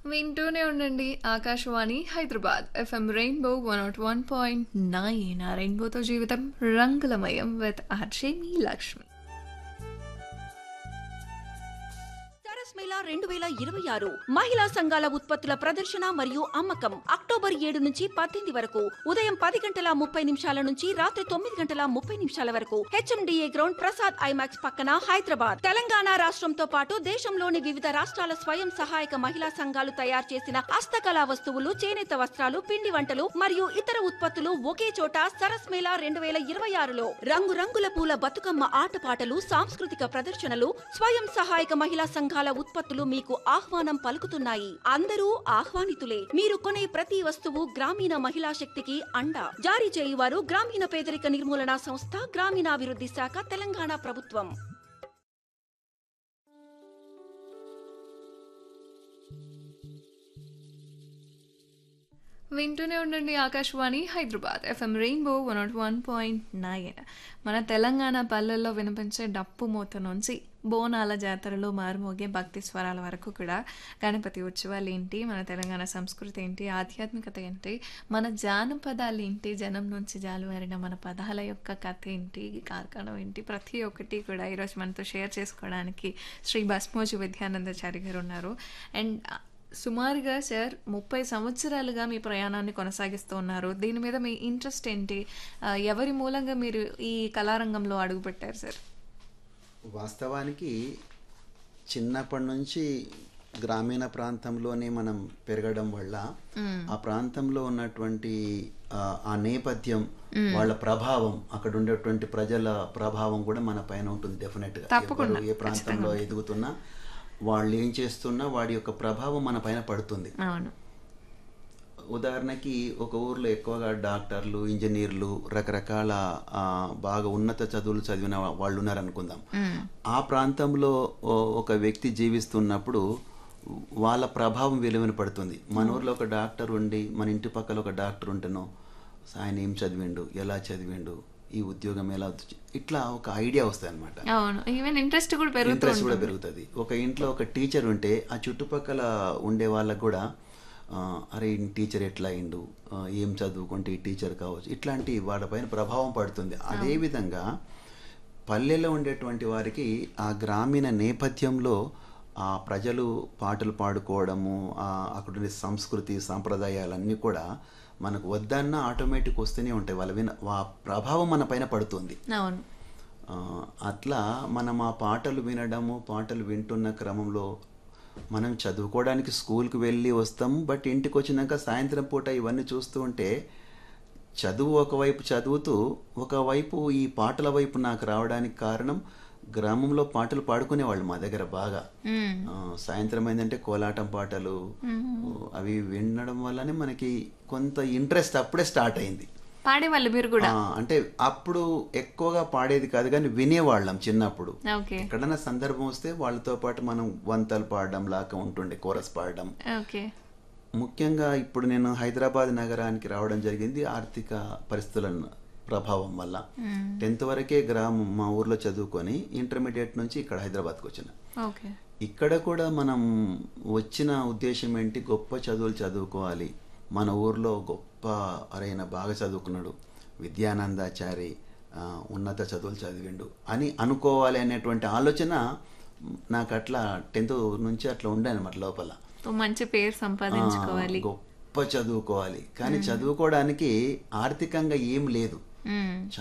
వింటూనే ఉండండి Akashvani Hyderabad FM rainbow one not one point nine ఆ రెయిన్బోతో జీవితం రంగులమయం విత్ ఆర్జే మీ లక్ష్మి సరస్ మేళా రెండు వేల ఇరవై ఆరు మహిళా సంఘాల ఉత్పత్తుల ప్రదర్శన మరియు అమ్మకం అక్టోబర్ ఏడు నుంచి పద్దెనిమిది వరకు ఉదయం పది గంటల ముప్పై నిమిషాల నుంచి రాత్రి తొమ్మిది గంటల ముప్పై నిమిషాల వరకు హెచ్ఎండిఏ గ్రౌండ్ ప్రసాద్ ఐమాక్స్ పక్కన హైదరాబాద్ తెలంగాణ రాష్ట్రంతో పాటు దేశంలోని వివిధ రాష్ట్రాల స్వయం సహాయక మహిళా సంఘాలు తయారు చేసిన హస్తకళా వస్తువులు చేనేత వస్త్రాలు పిండి వంటలు మరియు ఇతర ఉత్పత్తులు ఒకే చోట సరస్ మేళా రెండు వేల ఇరవై ఆరులో రంగురంగుల పూల బతుకమ్మ ఆటపాటలు సాంస్కృతిక ప్రదర్శనలు స్వయం సహాయక మహిళా సంఘాల ఉత్పత్తులు మీకు ఆహ్వానం పలుకుతున్నాయి అందరూ ఆహ్వానితులే మీరు కొనే ప్రతి వస్తువు గ్రామీణ మహిళా శక్తికి అండ జారీ చేయువారు గ్రామీణ పేదరిక నిర్మూలన సంస్థ గ్రామీణాభివృద్ధి శాఖ తెలంగాణ ప్రభుత్వం వింటూనే ఉండండి Akashvani Hyderabad FM rainbow one not one point nine మన తెలంగాణ పల్లెల్లో వినిపించే డప్పు మూత నుంచి బోనాల జాతరలో మారుమోగే భక్తి స్వరాల వరకు కూడా గణపతి ఉత్సవాలు ఏంటి మన తెలంగాణ సంస్కృతి ఏంటి ఆధ్యాత్మికత ఏంటి మన జానపదాలు ఏంటి జనం నుంచి జాలువారిన మన పదాల యొక్క కథ ఏంటి కార్ఖానం ఏంటి ప్రతి ఒక్కటి కూడా ఈరోజు మనతో షేర్ చేసుకోవడానికి శ్రీ భస్మోజు విద్యానందచారి గారు ఉన్నారు అండ్ సుమారుగా సార్ ముప్పై సంవత్సరాలుగా మీ ప్రయాణాన్ని కొనసాగిస్తూ ఉన్నారు దీని మీద మీ ఇంట్రెస్ట్ ఏంటి ఆ, ఎవరి మూలంగా మీరు ఈ కళారంగంలో అడుగుపెట్టారు సార్ వాస్తవానికి చిన్నప్పటి నుంచి గ్రామీణ ప్రాంతంలోనే మనం పెరగడం వల్ల ఆ ప్రాంతంలో ఉన్నటువంటి ఆ, ఆ నేపథ్యం వాళ్ళ ప్రభావం అక్కడ ఉండేటువంటి ప్రజల ప్రభావం కూడా మన పైన ఉంటుంది డెఫినెట్ గా తప్పకుండా, ఎవరు ఏ ప్రాంతంలో ఎదుగుతున్నా వాళ్ళు ఏం చేస్తున్నా వాడి యొక్క ప్రభావం మన పైన పడుతుంది అవును ఉదాహరణకి ఒక ఊర్లో ఎక్కువగా డాక్టర్లు ఇంజనీర్లు రకరకాల ఆ, బాగా ఉన్నత చదువులు చదివిన వాళ్ళు ఉన్నారనుకుందాం ఆ ప్రాంతంలో ఓ- ఒక వ్యక్తి జీవిస్తున్నప్పుడు వాళ్ళ ప్రభావం విలువన పడుతుంది మన ఊర్లో ఒక డాక్టర్ ఉండి మన ఇంటి పక్కల ఒక డాక్టర్ ఉంటేనో ఆయన ఏం చదివిండు ఎలా చదివిండు ఈ ఉద్యోగం ఎలా వచ్చి- ఇట్లా ఒక ఐడియా వస్తుంది అనమాట అవును ఈవెన్ ఇంట్రెస్ట్ కూడా పెరుగుతూ ఇంట్రెస్ట్ కూడా ఉంటుంది పెరుగుతుంది ఒక ఇంట్లో ఒక టీచర్ ఉంటే ఆ చుట్టుపక్కల ఉండే వాళ్ళకు కూడా ఆ, అరే ఈ టీచర్ ఎట్లా అయిండు ఆ, ఏం చదువుకుంటే ఈ టీచర్ కావచ్చు ఇట్లాంటి వాళ్ళపైన ప్రభావం పడుతుంది అదేవిధంగా పల్లెలో ఉండేటువంటి వారికి ఆ గ్రామీణ నేపథ్యంలో ఆ ప్రజలు పాటలు పాడుకోవడము ఆ అక్కడ ఉండే సంస్కృతి సాంప్రదాయాలన్నీ కూడా మనకు వద్దన్న ఆటోమేటిక్ వస్తూనే ఉంటాయి వాళ్ళ విన ఆ ప్రభావం మన పైన పడుతుంది అవును ఆ, అట్లా మనం ఆ పాటలు వినడము పాటలు వింటున్న క్రమంలో మనం చదువుకోవడానికి స్కూల్కి వెళ్ళి వస్తాము బట్ ఇంటికి వచ్చినాక సాయంత్రం పూట ఇవన్నీ చూస్తూ ఉంటే చదువు ఒకవైపు చదువుతూ ఒకవైపు ఈ పాటల వైపు నాకు రావడానికి కారణం గ్రామంలో పాటలు పాడుకునేవాళ్ళు మా దగ్గర బాగా మ్మ్. ఆ, సాయంత్రం ఏంటంటే కోలాటం పాటలు అవి వినడం వల్లనే మనకి కొంత ఇంట్రెస్ట్ అప్పుడే స్టార్ట్ అయింది పాడేవాళ్ళు మీరు కూడా ఆ, అంటే అప్పుడు ఎక్కువగా పాడేది కాదు కానీ వినేవాళ్ళం చిన్నప్పుడు ఓకే ఎక్కడైనా సందర్భం వస్తే వాళ్ళతో పాటు మనం వంతలు పాడడం లాగా ఉంటుండే కోరస్ పాడడం ఓకే ముఖ్యంగా ఇప్పుడు నేను హైదరాబాద్ నగరానికి రావడం జరిగింది ఆర్థిక పరిస్థితుల ప్రభావం వల్ల టెన్త్ వరకే గ్రామం మా ఊర్లో చదువుకొని ఇంటర్మీడియట్ నుంచి ఇక్కడ హైదరాబాద్కి వచ్చిన ఓకే ఇక్కడ కూడా మనం వచ్చిన ఉద్దేశం ఏంటి గొప్ప చదువులు చదువుకోవాలి మన ఊర్లో గొప్ప అరైన బాగా చదువుకున్నాడు విద్యానందాచారి ఆ, ఉన్నత చదువులు చదివిండు అని అనుకోవాలి అనేటువంటి ఆలోచన నాకు అట్లా టెన్త్ నుంచి అట్లా ఉండే అనమాట లోపల ఓ మంచి పేరు సంపాదించుకోవాలి ఆ, గొప్ప చదువుకోవాలి కానీ చదువుకోవడానికి ఆర్థికంగా ఏం లేదు మ్మ్.